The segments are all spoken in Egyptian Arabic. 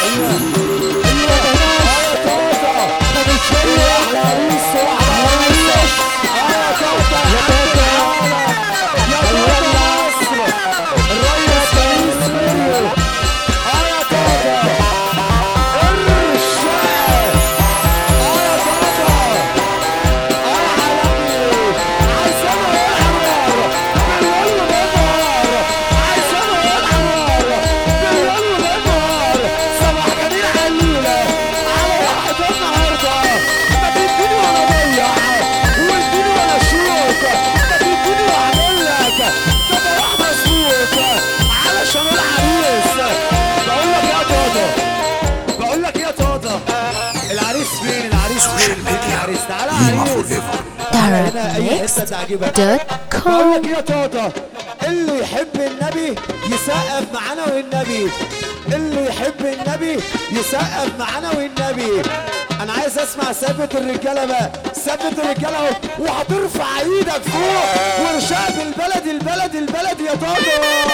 تعجبك دوت بقول لك كوم يا توتا اللي يحب النبي يسقف معانا والنبي اللي يحب النبي يسقف معانا والنبي انا عايز اسمع ثبت الرجاله بقى ثبت الرجاله اهو وهترفع ايدك فوق ورشاق البلد البلد البلد يا توتا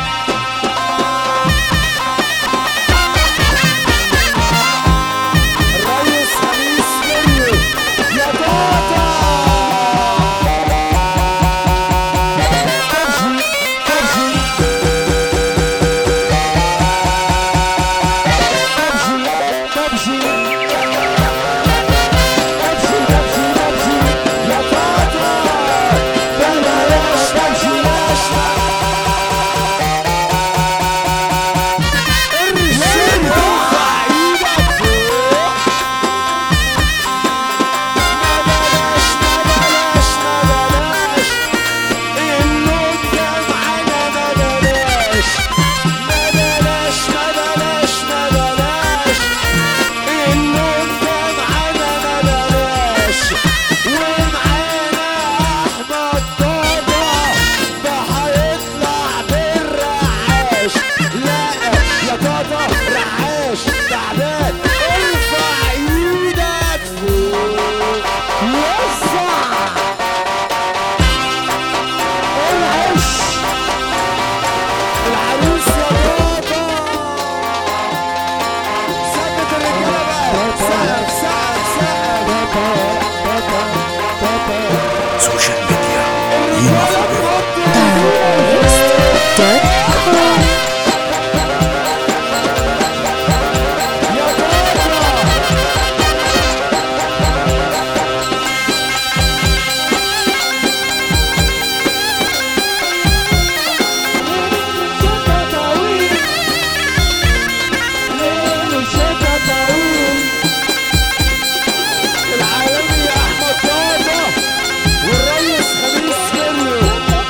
الريس خميس مني يا توتا تعبان ارفع ايدك فوق وسع العش العروس يا بابا ثبت الرجاله بقى سقف سقف سقف سوشيال ميديا قيمة فوق دوت كوم يا بابا العالمي احمد طاطا والريس خميس كله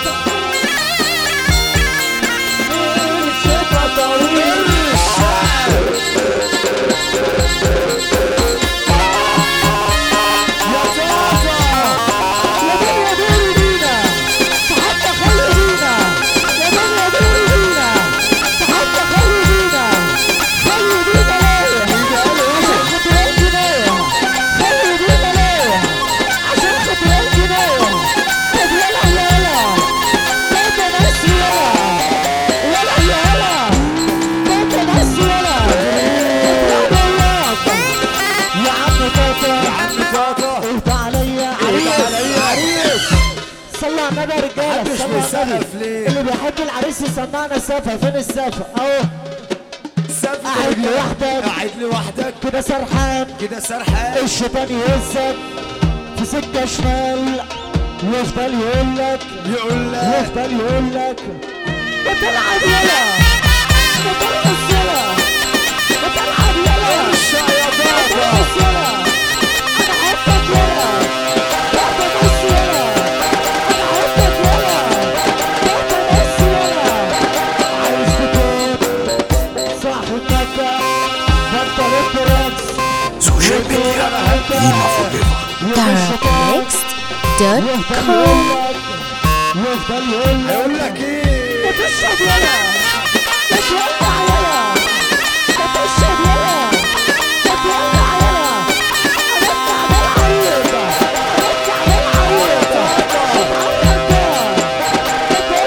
يا عم طاطا يا عم طاطا قلت عليا عريس عريس عريس صلى على النبي يا رجاله محدش صلى على بيسقف النبي ليه؟ اللي بيحب العريس يسمعنا السقف فين السقف اهو سقف قاعد الرجالة. لوحدك. قاعد لوحدك كده سرحان كده سرحان الشيطان يهزك في سكه شمال ويفضل يقول لك يقول لك يفضل يقول لك بتلعب يلا بترقص يلا بتلعب يلا ارشع يا بابا بترقص يلا انا حبك يلا بترقص يلا انا حبك يلا بترقص يلا عايز تكون صاحب مكة بطل الرقص سوشيال ميديا قيمة فوق Darknext دوت كوم يفضل يقول لك هيقول لك ايه بتشرب يلا بتولع يلا بتشرب يلا بتولع يلا هنطلع بالعريض هنطلع بالعريض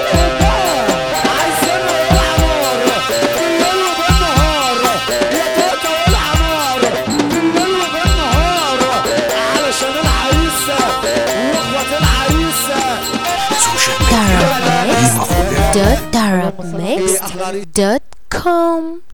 عايز سنة يلعب نار بالليل وبالنهار يا dot darab mixed dot com